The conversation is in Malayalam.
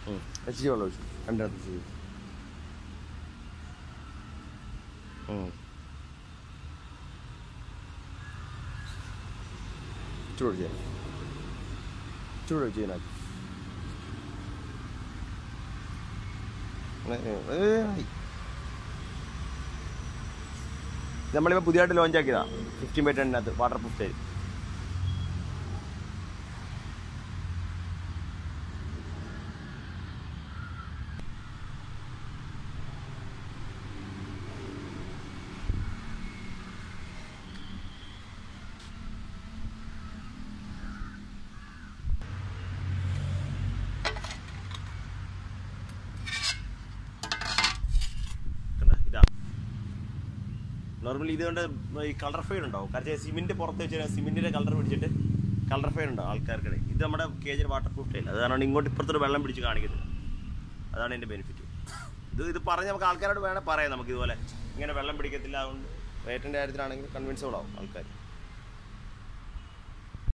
എച്ച് ജി വെള്ളം ഒഴിച്ചു രണ്ടിനകത്ത് എച്ച് ജി ചൂട് ചെയ്യാൻ ചൂട് ചെയ്യാനാക്കി നമ്മളിപ്പോൾ പുതിയതായിട്ട് ലോഞ്ച് ആക്കിയതാ ഫിഫ്റ്റീൻ ബൈ ടെന്നിനകത്ത് വാട്ടർ പ്രൂഫ് സ്റ്റൈൽ ഇതാ നോർമലി ഇതുകൊണ്ട് ഈ കളർ ഫെയ്ഡ് ഉണ്ടാവും കാരണം സിമെന്റ് പുറത്ത് വെച്ച് സിമെന്റിന്റെ കളർ പിടിച്ചിട്ട് കളർ ഫെയ്ഡ് ഉണ്ടാവും ആൾക്കാർക്കിടെ ഇത് നമ്മുടെ കേജിൽ വാട്ടർ പ്രൂഫ് ടൈൽ അത് കാരണം ഇങ്ങോട്ട് ഇപ്പുറത്തൊരു വെള്ളം പിടിച്ച് കാണിക്കുന്നത് അതാണ് എൻ്റെ ബെനിഫിറ്റ് ഇത് ഇത് പറഞ്ഞ് നമുക്ക് ആൾക്കാരോട് വേണേൽ പറയാം നമുക്ക് ഇതുപോലെ ഇങ്ങനെ വെള്ളം പിടിക്കത്തില്ല അതുകൊണ്ട് റേറ്റിൻ്റെ കാര്യത്തിലാണെങ്കിൽ കൺവിൻസബിൾ ആവും ആൾക്കാർ